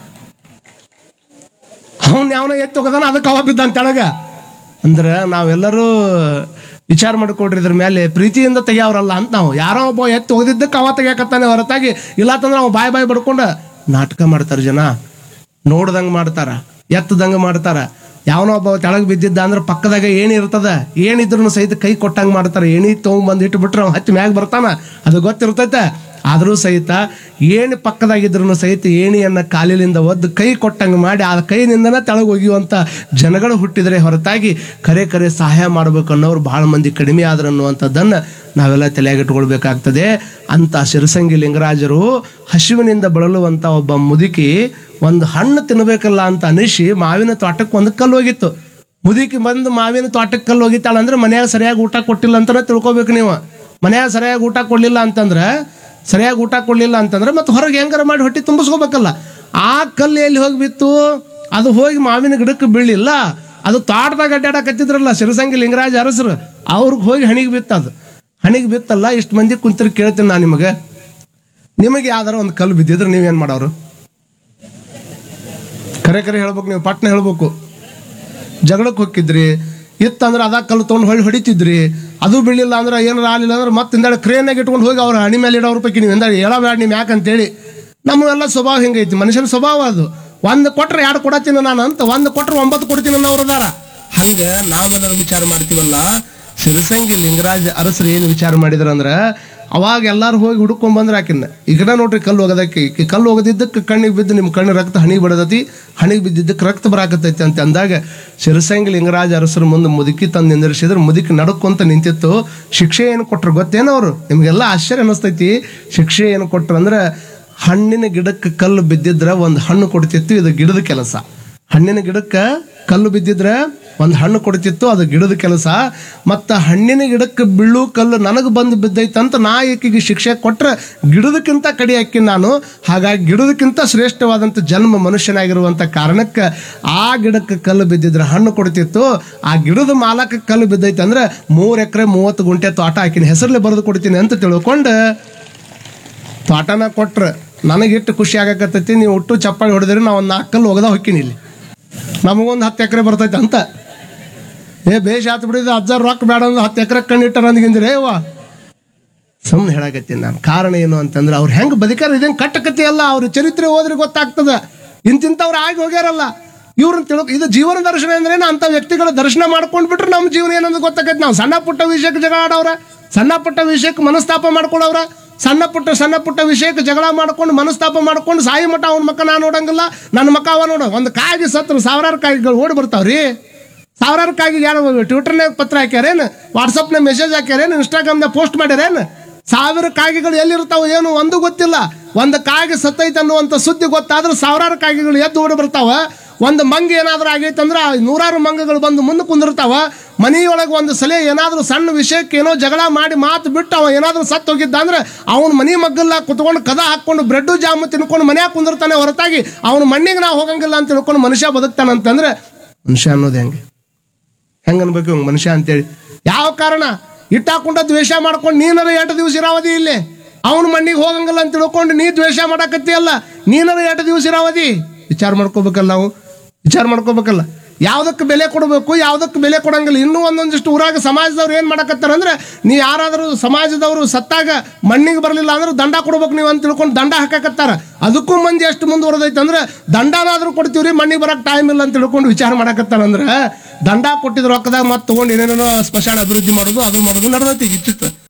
ಅವನ್ ಯಾವನ ಎತ್ತಿ ಹೋಗೋದಾನ ಅದಕ್ಕೆ ಅವ ಬಿದ್ದಂತ ತೆಳಗ ಅಂದ್ರೆ ನಾವೆಲ್ಲರೂ ವಿಚಾರ ಮಾಡಿಕೊಡ್ರಿ ಇದ್ರ ಮೇಲೆ ಪ್ರೀತಿಯಿಂದ ತೆಗಿಯವ್ರಲ್ಲ ಅಂತ ನಾವು ಯಾರೋ ಒಬ್ಬ ಎತ್ತಿ ಹೋಗಿದ್ದಕ್ಕೆ ಅವ ತೆಗಿಯಕತ್ತಾನೆ ಹೊರತಾಗಿ ಇಲ್ಲ ಅಂತಂದ್ರೆ ಅವ ಬಾಯ್ ಬಾಯ್ ಬಡ್ಕೊಂಡು ನಾಟಕ ಮಾಡ್ತಾರೆ ಜನ ನೋಡ್ದಂಗೆ ಮಾಡ್ತಾರ ಎತ್ತದಂಗೆ ಮಾಡ್ತಾರ ಯಾವನೋ ಒಬ್ಬ ತೆಳಗ್ ಬಿದ್ದಿದ್ದ ಅಂದ್ರೆ ಪಕ್ಕದಾಗ ಏಣಿ ಇರ್ತದ ಏನಿದ್ರು ಸಹಿತ ಕೈ ಕೊಟ್ಟಂಗೆ ಮಾಡ್ತಾರೆ ಏಣಿ ತೊಗೊಂಬಂದು ಇಟ್ಬಿಟ್ರೆ ಅವ ಹತ್ತಿ ಮ್ಯಾಗ ಬರ್ತಾನ ಅದು ಗೊತ್ತಿರ್ತೈತೆ ಆದರೂ ಸಹಿತ ಏಣಿ ಪಕ್ಕದಾಗಿದ್ರು ಸಹಿತ ಏಣಿಯನ್ನ ಕಾಲಿನಿಂದ ಒದ್ದು ಕೈ ಕೊಟ್ಟಂಗೆ ಮಾಡಿ ಆ ಕೈನಿಂದನೇ ತೆಳಗೆ ಒಗೆಯುವಂಥ ಜನಗಳು ಹುಟ್ಟಿದರೆ ಹೊರತಾಗಿ ಕರೆ ಕರೆ ಸಹಾಯ ಮಾಡ್ಬೇಕು ಅನ್ನೋರು ಭಾಳ ಮಂದಿ ಕಡಿಮೆ ಆದ್ರು ಅನ್ನುವಂಥದ್ದನ್ನು ನಾವೆಲ್ಲ ತಲೆಯಾಗಿಟ್ಕೊಳ್ಬೇಕಾಗ್ತದೆ ಅಂತ ಶಿರಸಂಗಿ ಲಿಂಗರಾಜರು ಹಸಿವಿನಿಂದ ಬಳಲುವಂಥ ಒಬ್ಬ ಮುದುಕಿ ಒಂದು ಹಣ್ಣು ತಿನ್ನಬೇಕಲ್ಲ ಅಂತ ಅನಿಸಿ ಮಾವಿನ ತೋಟಕ್ಕೆ ಒಂದು ಕಲ್ಲು ಹೋಗಿತ್ತು ಮುದುಕಿ ಬಂದು ಮಾವಿನ ತೋಟಕ್ಕೆ ಕಲ್ಲು ಹೋಗಿತ್ತಾಳ ಅಂದ್ರೆ ಮನ್ಯಾಗ ಸರಿಯಾಗಿ ಊಟ ಕೊಟ್ಟಿಲ್ಲ ಅಂತಾನೆ ತಿಳ್ಕೊಬೇಕು ನೀವು ಮನ್ಯಾಗ ಸರಿಯಾಗಿ ಊಟ ಕೊಡಲಿಲ್ಲ ಅಂತಂದ್ರೆ ಸರಿಯಾಗಿ ಊಟ ಕೊಡಲಿಲ್ಲ ಅಂತಂದ್ರೆ ಮತ್ತೆ ಹೊರಗೆ ಹೆಂಗಾರ ಮಾಡಿ ಹೊಟ್ಟೆ ತುಂಬಿಸ್ಕೋಬೇಕಲ್ಲ ಆ ಕಲ್ಲು ಎಲ್ಲಿ ಹೋಗಿ ಬಿತ್ತು ಅದು ಹೋಗಿ ಮಾವಿನ ಗಿಡಕ್ಕೆ ಬೀಳಿಲ್ಲ ಅದು ತೋಟದಾಗ ಅಡ್ಡಾಡಕತ್ತಿದ್ರಲ್ಲ ಶಿರಸಂಗಿ ಲಿಂಗರಾಜ ಅರಸರು ಅವ್ರಿಗೆ ಹೋಗಿ ಹಣಿಗೆ ಬಿತ್ತದು ಹಣಿಗೆ ಬಿತ್ತಲ್ಲ ಇಷ್ಟು ಮಂದಿ ಕುಂತಿರ್ ಕೇಳ್ತೀನಿ ನಾನು ನಿಮಗೆ ನಿಮಗೆ ಯಾವ್ದಾರ ಒಂದು ಕಲ್ಲು ಬಿದ್ದಿದ್ರೆ ನೀವೇನು ಮಾಡೋರು ಕರೆ ಕರೆ ಹೇಳ್ಬೇಕು ನೀವು ಪಟ್ನ ಹೇಳ್ಬೇಕು ಜಗಳಕ್ಕೆ ಹೋಗಿದ್ರಿ ಇತ್ತಂದ್ರೆ ಅದ ಕಲ್ಲು ತೊಗೊಂಡು ಹೊಳ್ಳಿ ಹೊಡಿತಿದ್ರಿ ಅದು ಬೀಳಿಲ್ಲ ಅಂದ್ರೆ ಏನಾರ ಆಗಲಿಲ್ಲ ಅಂದ್ರೆ ಮತ್ತೆ ಹಿಂದಾಳೆ ಕ್ರೇನಾಗ ಇಟ್ಕೊಂಡು ಹೋಗಿ ಅವ್ರ ಹಣಿ ಮೇಲೆ ಇಡೋರ ಪೈಕಿ ನೀವು ಹಿಂದಾಳೆ ಹೇಳಬೇಡ ನೀವು ಯಾಕಂತೇಳಿ ನಮಗೆಲ್ಲ ಸ್ವಭಾವ ಹಿಂಗೈತಿ ಮನುಷ್ಯನ ಸ್ವಭಾವ ಅದು ಒಂದು ಕೊಟ್ರೆ ಎರಡು ಕೊಡತ್ತೀನಿ ನಾನು ಅಂತ ಒಂದು ಕೊಟ್ರೆ ಒಂಬತ್ತು ಕೊಡ್ತೀನಿ ಅನ್ನೋರು ಅದಾರ ಹಂಗೆ ನಾವೆಲ್ಲರೂ ವಿಚಾರ ಮಾಡ್ತೀವಲ್ಲ ಶಿರಸಂಗಿ ಲಿಂಗರಾಜ ಅರಸರು ಏನು ವಿಚಾರ ಮಾಡಿದ್ರಂದ್ರೆ ಅವಾಗ ಎಲ್ಲಾರು ಹೋಗಿ ಹುಡುಕೊಂಡ್ ಬಂದ್ರೆ ಆಕಿನ್ನ ಈಗ ನೋಡ್ರಿ ಕಲ್ಲು ಹೋಗೋದಕ್ಕೆ ಈಕಿ ಕಲ್ಲು ಹೋಗೋದಿದ್ದಕ್ಕೆ ಕಣ್ಣಿಗೆ ಬಿದ್ದು ನಿಮ್ಮ ಕಣ್ಣು ರಕ್ತ ಹಣಿಗೆ ಬಿಡದತಿ ಹಣಿಗೆ ಬಿದ್ದಿದ್ದಕ್ಕೆ ರಕ್ತ ಬರಾಕತ್ತೈತಿ ಅಂತ ಅಂದಾಗ ಶಿರಸಂಗಿ ಲಿಂಗರಾಜ ಅರಸರ ಮುಂದೆ ಮುದುಕಿ ತಂದು ನಿಂದಿರಿಸಿದ್ರೆ ಮುದುಕಿ ನಡ್ಕೊಂತ ನಿಂತಿತ್ತು ಶಿಕ್ಷೆ ಏನು ಕೊಟ್ರು ಗೊತ್ತೇನೋ ಅವರು ನಿಮಗೆಲ್ಲ ಆಶ್ಚರ್ಯ ಅನಿಸ್ತೈತಿ ಶಿಕ್ಷೆ ಏನು ಕೊಟ್ರು ಅಂದ್ರೆ ಹಣ್ಣಿನ ಗಿಡಕ್ಕೆ ಕಲ್ಲು ಬಿದ್ದಿದ್ರೆ ಒಂದು ಹಣ್ಣು ಕೊಡ್ತಿತ್ತು ಇದು ಗಿಡದ ಕೆಲಸ ಹಣ್ಣಿನ ಗಿಡಕ್ಕೆ ಕಲ್ಲು ಬಿದ್ದಿದ್ರೆ ಒಂದು ಹಣ್ಣು ಕೊಡ್ತಿತ್ತು ಅದು ಗಿಡದ ಕೆಲಸ ಮತ್ತು ಹಣ್ಣಿನ ಗಿಡಕ್ಕೆ ಬೀಳು ಕಲ್ಲು ನನಗೆ ಬಂದು ಬಿದ್ದೈತಂತ ನಾ ಈಕಿಗೆ ಶಿಕ್ಷೆ ಕೊಟ್ಟರೆ ಗಿಡದಕ್ಕಿಂತ ಕಡಿ ಹಾಕಿ ನಾನು ಹಾಗಾಗಿ ಗಿಡದಕ್ಕಿಂತ ಶ್ರೇಷ್ಠವಾದಂಥ ಜನ್ಮ ಮನುಷ್ಯನಾಗಿರುವಂಥ ಕಾರಣಕ್ಕೆ ಆ ಗಿಡಕ್ಕೆ ಕಲ್ಲು ಬಿದ್ದಿದ್ರೆ ಹಣ್ಣು ಕೊಡ್ತಿತ್ತು ಆ ಗಿಡದ ಮಾಲಕ್ಕೆ ಕಲ್ಲು ಬಿದ್ದೈತೆ ಅಂದ್ರೆ ಮೂರು ಎಕರೆ ಮೂವತ್ತು ಗುಂಟೆ ತೋಟ ಹಾಕಿನ ಹೆಸರಲ್ಲಿ ಬರೆದು ಕೊಡ್ತೀನಿ ಅಂತ ತಿಳ್ಕೊಂಡು ತೋಟನ ಕೊಟ್ರೆ ನನಗಿಟ್ಟು ಖುಷಿ ಆಗಕತ್ತೈತಿ ನೀವು ಒಟ್ಟು ಚಪ್ಪಾಳಿ ಹೊಡೆದ್ರಿ ನಾವು ಒಂದು ನಾಲ್ಕು ಕಲ್ಲು ಒಗದ ಹೊಕ್ಕಿನಿ ಇಲ್ಲಿ ನಮಗೊಂದು ಹತ್ತು ಎಕರೆ ಬರ್ತೈತೆ ಅಂತ ಏ ಬೇಷ್ ಆತು ಬಿಡಿದ ಹಜಾರ್ ರೊಕ್ಕ ಬೇಡ ಅಂದ್ರೆ ಹತ್ತು ಎಕರೆ ಕಣ್ಣಿಟ್ಟಾರ ಅಂದ್ಗಿಂದ್ರಿ ಏವ ಸುಮ್ಮನೆ ಹೇಳಕತ್ತೀನಿ ನಾನು ಕಾರಣ ಏನು ಅಂತಂದ್ರೆ ಅವ್ರು ಹೆಂಗೆ ಬದುಕಾರ ಇದೇನು ಕಟ್ಟಕತ್ತಿ ಅಲ್ಲ ಅವ್ರ ಚರಿತ್ರೆ ಹೋದ್ರೆ ಗೊತ್ತಾಗ್ತದ ಇಂತಿಂಥವ್ರು ಆಗಿ ಹೋಗ್ಯಾರಲ್ಲ ಇವ್ರನ್ನ ತಿಳ್ಕೊ ಇದು ಜೀವನ ದರ್ಶನ ಅಂದ್ರೆ ಅಂಥ ವ್ಯಕ್ತಿಗಳ ದರ್ಶನ ಮಾಡ್ಕೊಂಡು ಬಿಟ್ರೆ ನಮ್ಮ ಜೀವನ ಏನಂತ ಗೊತ್ತಾಗತ್ತೆ ನಾವು ಸಣ್ಣ ಪುಟ್ಟ ವಿಷಯಕ್ಕೆ ಜಗಳ ಆಡವ್ರ ಸಣ್ಣ ಪುಟ್ಟ ವಿಷಯಕ್ಕೆ ಮನಸ್ತಾಪ ಮಾಡ್ಕೊಳವ್ರ ಸಣ್ಣ ಪುಟ್ಟ ಸಣ್ಣ ಪುಟ್ಟ ವಿಷಯಕ್ಕೆ ಜಗಳ ಮಾಡ್ಕೊಂಡು ಮನಸ್ತಾಪ ಮಾಡ್ಕೊಂಡು ಸಾಯಿ ಮಠ ಅವ್ನ ಮಕ್ಕ ನಾ ನೋಡಂಗಿಲ್ಲ ನನ್ನ ಮಕ್ಕ ಅವ ನೋಡ ಒಂದು ಕಾಗಿ ಸತ್ರ ಸಾವಿರಾರು ಕಾಯಿಗಳು ಓಡಿ ಬರ್ತಾವ್ರಿ ಸಾವಿರಾರು ಕಾಗಿ ಯಾರು ಟ್ವಿಟರ್ನಾಗ ಪತ್ರ ಹಾಕ್ಯಾರೇನು ವಾಟ್ಸಪ್ನಾಗ ಮೆಸೇಜ್ ಹಾಕ್ಯಾರೇನು ಇನ್ಸ್ಟಾಗ್ರಾಮ್ನಾಗ ಪೋಸ್ಟ್ ಮಾಡ್ಯಾರೇನು ಸಾವಿರ ಕಾಗಿಗಳು ಎಲ್ಲಿರ್ತಾವ ಏನು ಒಂದು ಗೊತ್ತಿಲ್ಲ ಒಂದು ಕಾಗಿ ಸತ್ತೈತೆ ಅನ್ನುವಂಥ ಸುದ್ದಿ ಗೊತ್ತಾದ್ರೆ ಸಾವಿರಾರು ಕಾಗಿಗಳು ಎದ್ದು ಓಡಿ ಬರ್ತಾವ ಒಂದು ಮಂಗ ಏನಾದ್ರೂ ಆಗೈತೆ ಅಂದ್ರೆ ಆ ನೂರಾರು ಮಂಗಗಳು ಬಂದು ಮುಂದೆ ಕುಂದಿರ್ತಾವ ಮನೆಯೊಳಗೆ ಒಂದು ಸಲ ಏನಾದರೂ ಸಣ್ಣ ವಿಷಯಕ್ಕೆ ಏನೋ ಜಗಳ ಮಾಡಿ ಮಾತು ಬಿಟ್ಟು ಅವ ಏನಾದರೂ ಸತ್ತು ಹೋಗಿದ್ದ ಅಂದ್ರೆ ಅವನ ಮನೆ ಮಗ್ಗಲ್ಲ ಕುತ್ಕೊಂಡು ಕದ ಹಾಕ್ಕೊಂಡು ಬ್ರೆಡ್ಡು ಜಾಮು ತಿನ್ಕೊಂಡು ಮನ್ಯಾಗ ಕುಂದಿರ್ತಾನೆ ಹೊರತಾಗಿ ಅವನ ಮಣ್ಣಿಗೆ ನಾವು ಹೋಗಂಗಿಲ್ಲ ಅಂತ ತಿಳ್ಕೊಂಡು ಮನುಷ್ಯ ಬದುಕ್ತಾನಂತಂದ್ರೆ ಮನುಷ್ಯ ಅನ್ನೋದು ಹೆಂಗೆ ಹೆಂಗ ಅನ್ಬೇಕು ಇವ್ನ್ ಮನುಷ್ಯ ಅಂತೇಳಿ ಯಾವ ಕಾರಣ ಇಟ್ಟಾಕೊಂಡ ದ್ವೇಷ ಮಾಡ್ಕೊಂಡು ನೀನರ ಎಂಟು ದಿವಸ ಇರಾವಧಿ ಇಲ್ಲಿ ಅವನ ಮಣ್ಣಿಗೆ ಹೋಗಂಗಿಲ್ಲ ಅಂತ ತಿಳ್ಕೊಂಡು ನೀ ದ್ವೇಷ ಮಾಡಕತ್ತೀಯಲ್ಲ ನೀನರ ಎಂಟು ದಿವಸ ಇರಾವಧಿ ವಿಚಾರ ಮಾಡ್ಕೋಬೇಕಲ್ಲ ನಾವು ವಿಚಾರ ಮಾಡ್ಕೋಬೇಕಲ್ಲ ಯಾವ್ದಕ್ಕೆ ಬೆಲೆ ಕೊಡಬೇಕು ಯಾವ್ದಕ್ಕೆ ಬೆಲೆ ಕೊಡಂಗಿಲ್ಲ ಇನ್ನೂ ಒಂದೊಂದಿಷ್ಟು ಊರಾಗ ಸಮಾಜದವ್ರು ಏನು ಮಾಡಕತ್ತಾರ ಅಂದ್ರೆ ನೀ ಯಾರಾದರೂ ಸಮಾಜದವರು ಸತ್ತಾಗ ಮಣ್ಣಿಗೆ ಬರಲಿಲ್ಲ ಅಂದ್ರೆ ದಂಡ ಕೊಡ್ಬೇಕು ನೀವು ಅಂತ ತಿಳ್ಕೊಂಡು ದಂಡ ಹಾಕಕತ್ತಾರ ಅದಕ್ಕೂ ಮಂದಿ ಎಷ್ಟು ಮುಂದುವರೆದೈತೆ ಅಂದ್ರೆ ದಂಡನಾದ್ರೂ ಕೊಡ್ತೀವ್ರಿ ಮಣ್ಣಿಗೆ ಬರಕ್ಕೆ ಟೈಮ್ ಇಲ್ಲ ಅಂತ ತಿಳ್ಕೊಂಡು ವಿಚಾರ ಮಾಡಕತ್ತಾರ ಅಂದ್ರೆ ದಂಡ ಕೊಟ್ಟಿದ್ ರೊಕ್ಕದಾಗ ಮತ್ತೆ ತೊಗೊಂಡು ಏನೇನೋ ಸ್ಮಶಾನ ಅಭಿವೃದ್ಧಿ ಮಾಡೋದು ಅದು ಮಾಡೋದು ನಡೆದೈತಿ ಇಚ್ಚಿತ್ತು